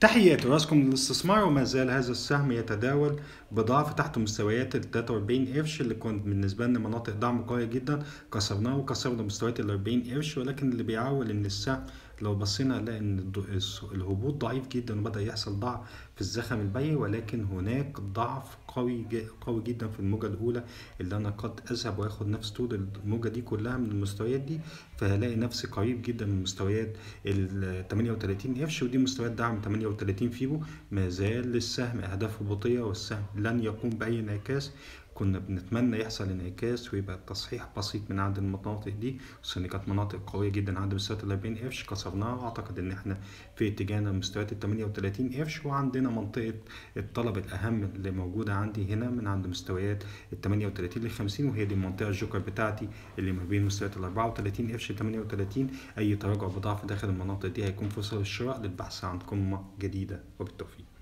تحياتي راسكم للاستثمار وما زال هذا السهم يتداول بضعف تحت مستويات ال 43 قرش اللي كانت بالنسبة لنا مناطق دعم قوية جدا كسرناها وكسرنا مستويات ال 40 قرش ولكن اللي بيعول ان السهم لو بصينا هنلاقي ان الض- الس- الهبوط ضعيف جدا وبدأ يحصل ضعف في الزخم البيعي ولكن هناك ضعف قوي ج- قوي جدا في الموجة الأولى اللي أنا قد أذهب وآخد نفس طول الموجة دي كلها من المستويات دي فهلاقي نفسي قريب جدا من مستويات ال 38 قرش ودي مستويات دعم 38 فيبو ما زال للسهم أهداف هبوطية والسهم لن يقوم بأي انعكاس كنا بنتمنى يحصل انعكاس ويبقى تصحيح بسيط من عند المناطق دي خصوصا ان كانت مناطق قويه جدا عند مستويات ال 40 قرش كسرناها اعتقد ان احنا في اتجاهنا لمستويات ال 38 قرش وعندنا منطقه الطلب الاهم اللي موجوده عندي هنا من عند مستويات ال 38 ل 50 وهي دي المنطقه الجوكر بتاعتي اللي ما بين مستويات ال 34 قرش ل 38 اي تراجع بضعف داخل المناطق دي هيكون فرصه للشراء للبحث عن قمه جديده وبالتوفيق